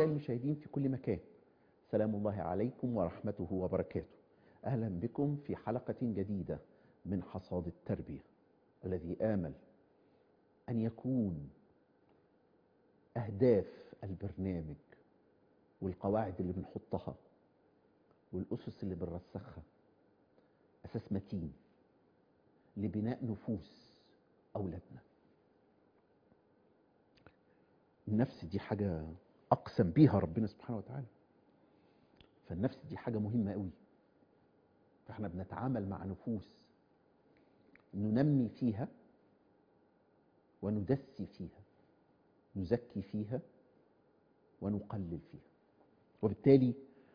أعزائي المشاهدين في كل مكان سلام الله عليكم ورحمته وبركاته أهلا بكم في حلقة جديدة من حصاد التربية الذي آمل أن يكون أهداف البرنامج والقواعد اللي بنحطها والأسس اللي بنرسخها أساس متين لبناء نفوس أولادنا النفس دي حاجة أقسم بيها ربنا سبحانه وتعالى فالنفس دي حاجة مهمة قوي فاحنا بنتعامل مع نفوس ننمي فيها وندسي فيها نزكي فيها ونقلل فيها وبالتالي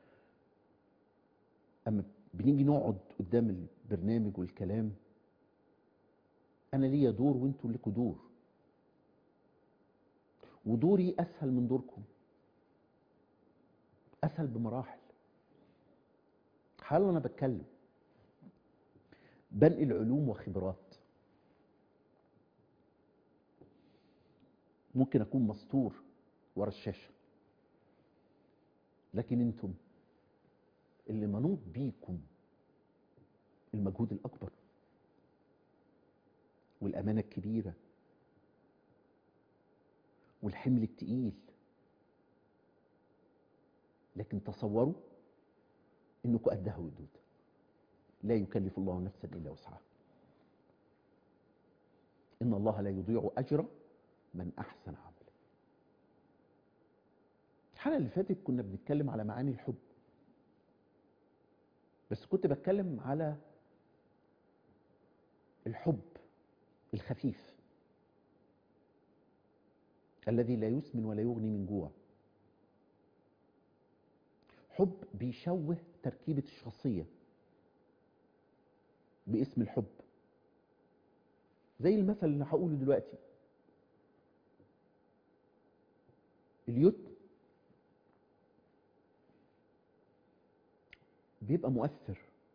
أما بنيجي نقعد قدام البرنامج والكلام أنا ليا دور وانتوا لكم دور ودوري أسهل من دوركم أسهل بمراحل حالا أنا بتكلم بنقل علوم وخبرات ممكن أكون مستور ورا الشاشة لكن انتم اللي منوط بيكم المجهود الأكبر والأمانة الكبيرة والحمل التقيل لكن تصوروا انكم قدها ودود لا يكلف الله نفسا الا وسعها ان الله لا يضيع اجر من احسن عملا الحلقه اللي فاتت كنا بنتكلم على معاني الحب بس كنت بتكلم على الحب الخفيف الذي لا يسمن ولا يغني من جوع حب بيشوه تركيبة الشخصية باسم الحب زي المثل اللي هقوله دلوقتي اليتم بيبقى مؤثر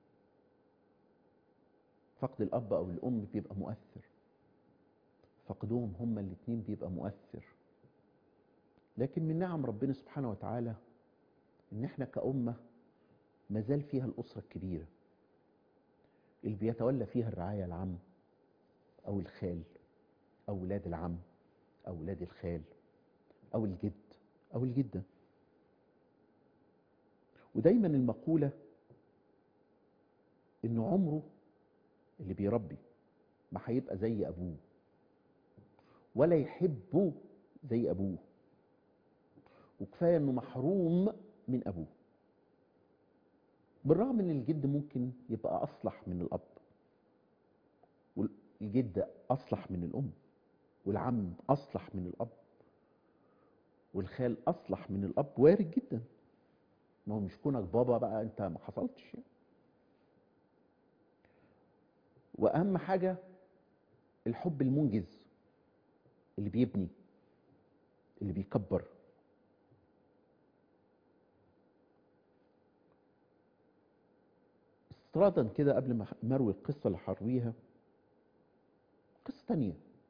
فقد الأب أو الأم بيبقى مؤثر فقدهم هما الاتنين بيبقى مؤثر لكن من نعم ربنا سبحانه وتعالى ان احنا كأمة ما زال فيها الأسرة الكبيرة اللي بيتولى فيها الرعاية العم أو الخال أو ولاد العم أو ولاد الخال أو الجد أو الجدة ودايما المقولة إنه عمره اللي بيربي ما هيبقى زي أبوه ولا يحبه زي أبوه وكفاية إنه محروم من أبوه بالرغم إن الجد ممكن يبقى أصلح من الأب والجد أصلح من الأم والعم أصلح من الأب والخال أصلح من الأب وارد جدا ما هو مش كونك بابا بقى أنت ما حصلتش يعني. وأهم حاجة الحب المنجز اللي بيبني اللي بيكبر استرادا كده قبل ما مروي القصة اللي هرويها قصة تانية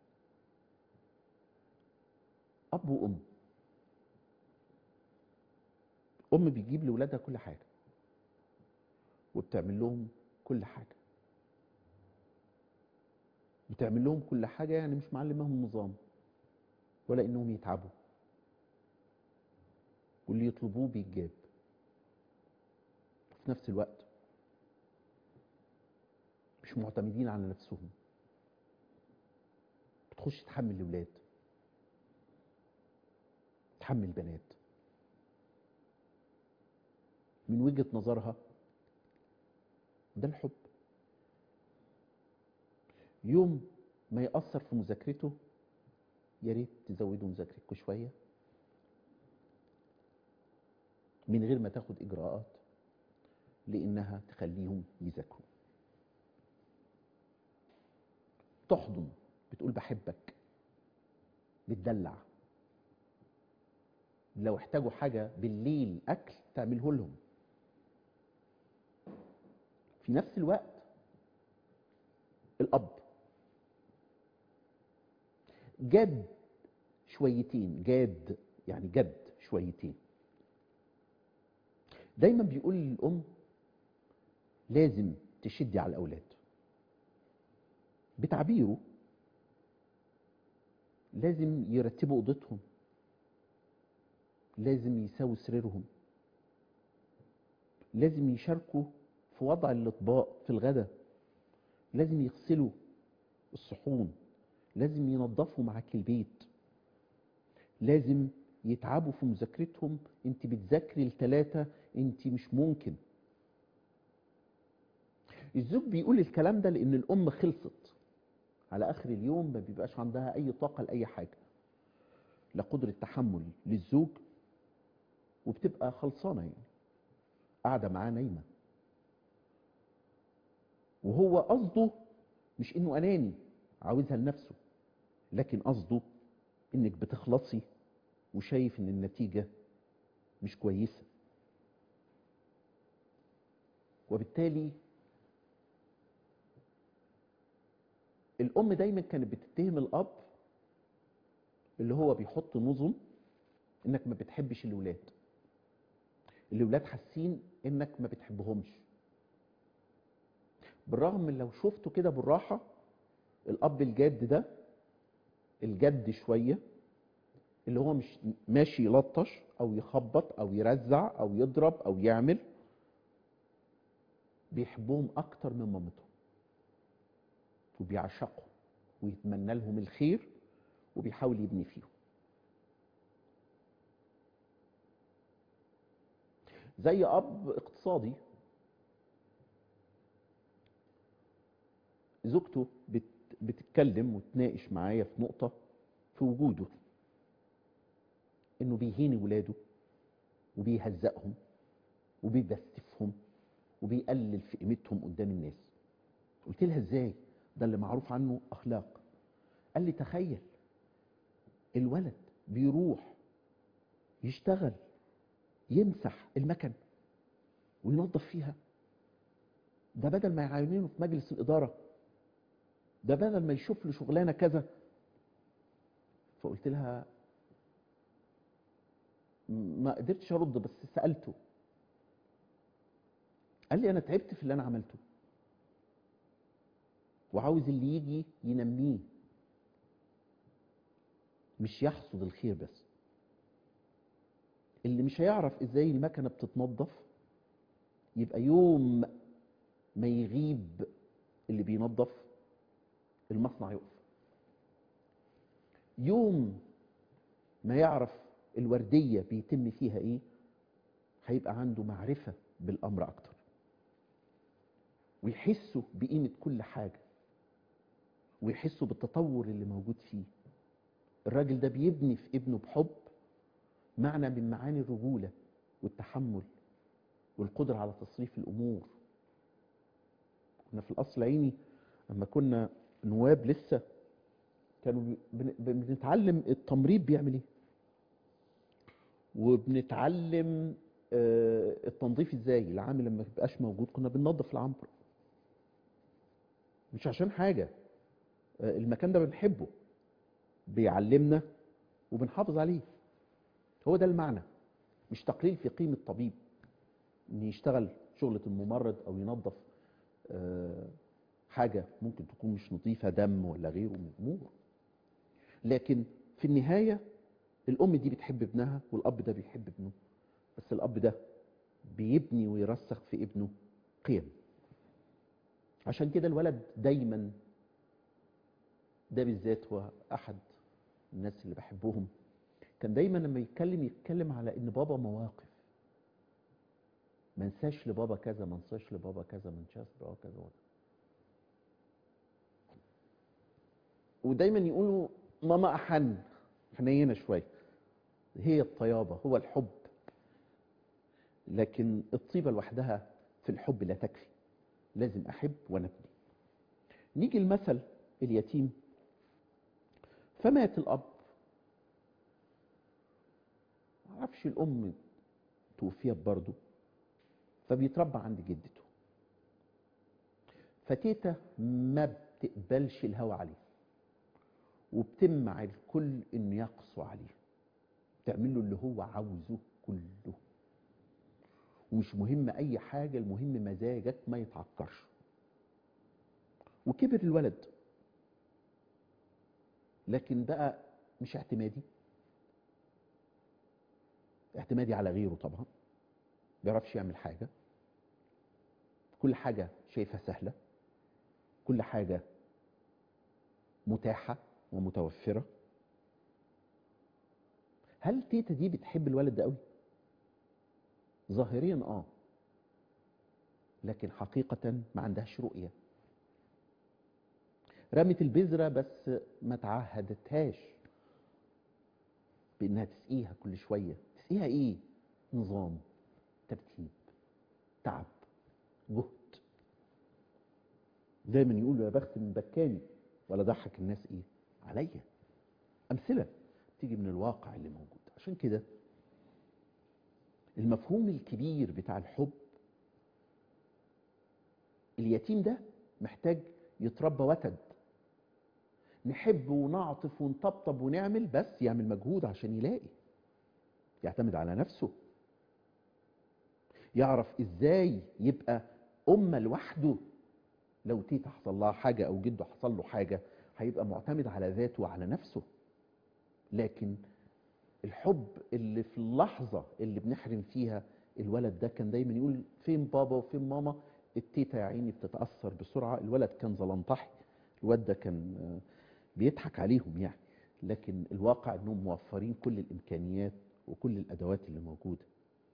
أب وأم أم بتجيب لولادها كل حاجة وبتعمل لهم كل حاجة بتعمل لهم كل حاجة يعني مش معلمهم نظام ولا إنهم يتعبوا واللي يطلبوه بيتجاب في نفس الوقت مش معتمدين على نفسهم بتخش تحمل الولاد تحمل بنات من وجهة نظرها ده الحب يوم ما يأثر في مذاكرته يا ريت تزودوا مذاكرتكم شوية من غير ما تاخد إجراءات لإنها تخليهم يذاكروا تحضن بتقول بحبك بتدلع لو احتاجوا حاجة بالليل أكل تعمله لهم في نفس الوقت الأب جد شويتين جاد يعني جد شويتين دايما بيقول للأم لازم تشدي على الأولاد بتعبيره لازم يرتبوا أوضتهم لازم يساووا سريرهم لازم يشاركوا في وضع الأطباق في الغداء لازم يغسلوا الصحون لازم ينظفوا معاك البيت لازم يتعبوا في مذاكرتهم انت بتذاكري الثلاثة انت مش ممكن الزوج بيقول الكلام ده لان الام خلصت على اخر اليوم ما بيبقاش عندها اي طاقة لاي حاجة لا قدرة تحمل للزوج وبتبقى خلصانة يعني قاعدة معاه نايمة وهو قصده مش انه اناني عاوزها لنفسه لكن قصده انك بتخلصي وشايف ان النتيجة مش كويسة وبالتالي الام دايما كانت بتتهم الاب اللي هو بيحط نظم انك ما بتحبش الولاد الولاد حاسين انك ما بتحبهمش بالرغم من لو شفته كده بالراحة الاب الجاد ده الجد شوية اللي هو مش ماشي يلطش او يخبط او يرزع او يضرب او يعمل بيحبهم اكتر من مامتهم وبيعشقهم ويتمنى لهم الخير وبيحاول يبني فيهم زي اب اقتصادي زوجته بت بتتكلم وتناقش معايا في نقطة في وجوده انه بيهين ولاده وبيهزقهم وبيبستفهم وبيقلل في قيمتهم قدام الناس قلت لها ازاي ده اللي معروف عنه اخلاق قال لي تخيل الولد بيروح يشتغل يمسح المكن وينظف فيها ده بدل ما يعينينه في مجلس الإدارة ده بدل ما يشوف له شغلانة كذا فقلت لها ما قدرتش أرد بس سألته قال لي أنا تعبت في اللي أنا عملته وعاوز اللي يجي ينميه مش يحصد الخير بس اللي مش هيعرف ازاي المكنه بتتنظف يبقى يوم ما يغيب اللي بينظف المصنع يقف يوم ما يعرف الورديه بيتم فيها ايه هيبقى عنده معرفه بالامر اكتر ويحسوا بقيمه كل حاجه ويحسوا بالتطور اللي موجود فيه الراجل ده بيبني في ابنه بحب معنى من معاني الرجولة والتحمل والقدرة على تصريف الأمور كنا في الأصل عيني لما كنا نواب لسه كانوا بن- بنتعلم التمريض بيعمل ايه وبنتعلم آه، التنظيف ازاي العامل لما يبقاش موجود كنا بننظف العنبر مش عشان حاجة آه، المكان ده بنحبه بيعلمنا وبنحافظ عليه هو ده المعنى مش تقليل في قيمة طبيب ان يشتغل شغلة الممرض او ينظف آه، حاجة ممكن تكون مش نظيفة دم ولا غيره من الامور لكن في النهاية الام دي بتحب ابنها والاب ده بيحب ابنه بس الاب ده بيبني ويرسخ في ابنه قيم عشان كده الولد دايما ده بالذات هو احد الناس اللي بحبهم كان دايما لما يتكلم يتكلم على ان بابا مواقف ما انساش لبابا كذا ما انساش لبابا كذا ما انساش لبابا كذا وكذا. ودايما يقولوا ماما احن حنينه شويه هي الطيابه هو الحب لكن الطيبه لوحدها في الحب لا تكفي لازم احب ونبني نيجي المثل اليتيم فمات الاب معرفش الام توفيت برضه فبيتربى عند جدته فتيتا ما بتقبلش الهوى عليه وبتمنع الكل انه يقسو عليه تعمل له اللي هو عاوزه كله ومش مهم اي حاجة المهم مزاجك ما يتعكرش وكبر الولد لكن بقى مش اعتمادي اعتمادي على غيره طبعا بيعرفش يعمل حاجة كل حاجة شايفها سهلة كل حاجة متاحة ومتوفرة هل تيتا دي بتحب الولد ده قوي ظاهريا اه لكن حقيقة ما عندهاش رؤية رمت البذرة بس ما تعهدتهاش بانها تسقيها كل شوية تسقيها ايه نظام ترتيب تعب جهد دايما يقولوا يا بخت من بكاني ولا ضحك الناس ايه عليا امثله تيجي من الواقع اللي موجود عشان كده المفهوم الكبير بتاع الحب اليتيم ده محتاج يتربى وتد نحب ونعطف ونطبطب ونعمل بس يعمل مجهود عشان يلاقي يعتمد على نفسه يعرف ازاي يبقى أمة لوحده لو تيتا حصل لها حاجة أو جده حصل له حاجة هيبقى معتمد على ذاته وعلى نفسه لكن الحب اللي في اللحظة اللي بنحرم فيها الولد ده كان دايما يقول فين بابا وفين ماما التيتا يا عيني بتتأثر بسرعة الولد كان زلنطحي الولد ده كان بيضحك عليهم يعني لكن الواقع انهم موفرين كل الامكانيات وكل الادوات اللي موجوده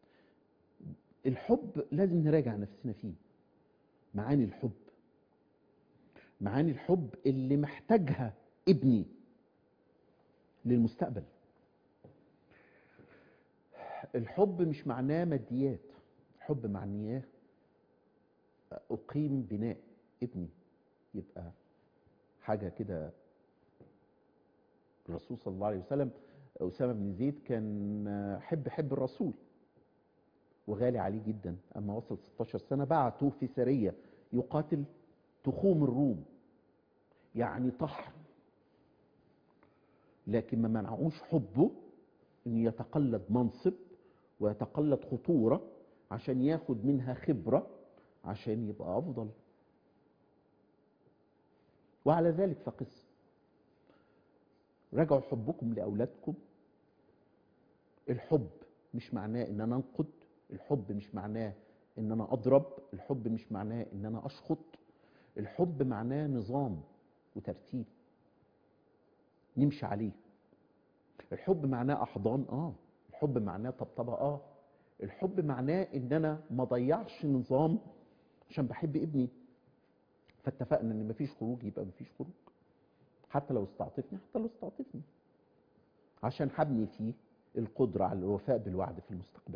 الحب لازم نراجع نفسنا فيه معاني الحب معاني الحب اللي محتاجها ابني للمستقبل الحب مش معناه ماديات الحب معناه أقيم بناء ابني يبقى حاجة كده الرسول صلى الله عليه وسلم أسامة بن زيد كان حب حب الرسول وغالي عليه جدا أما وصل 16 سنة بعته في سرية يقاتل تخوم الروم يعني طحن لكن ما منعوش حبه أن يتقلد منصب ويتقلد خطورة عشان ياخد منها خبرة عشان يبقى أفضل وعلى ذلك فقس راجعوا حبكم لأولادكم الحب مش معناه ان انا انقد الحب مش معناه ان انا اضرب الحب مش معناه ان انا اشخط الحب معناه نظام وترتيب نمشي عليه الحب معناه احضان اه الحب معناه طبطبه اه الحب معناه ان انا ما ضيعش نظام عشان بحب ابني فاتفقنا ان مفيش خروج يبقى مفيش خروج حتى لو استعطفني حتى لو استعطفني عشان هبني فيه القدرة على الوفاء بالوعد في المستقبل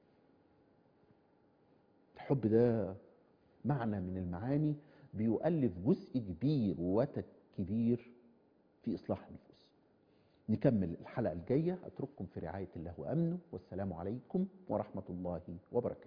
الحب ده معنى من المعاني بيؤلف جزء كبير ووتد كبير في إصلاح النفوس نكمل الحلقة الجاية أترككم في رعاية الله وأمنه والسلام عليكم ورحمة الله وبركاته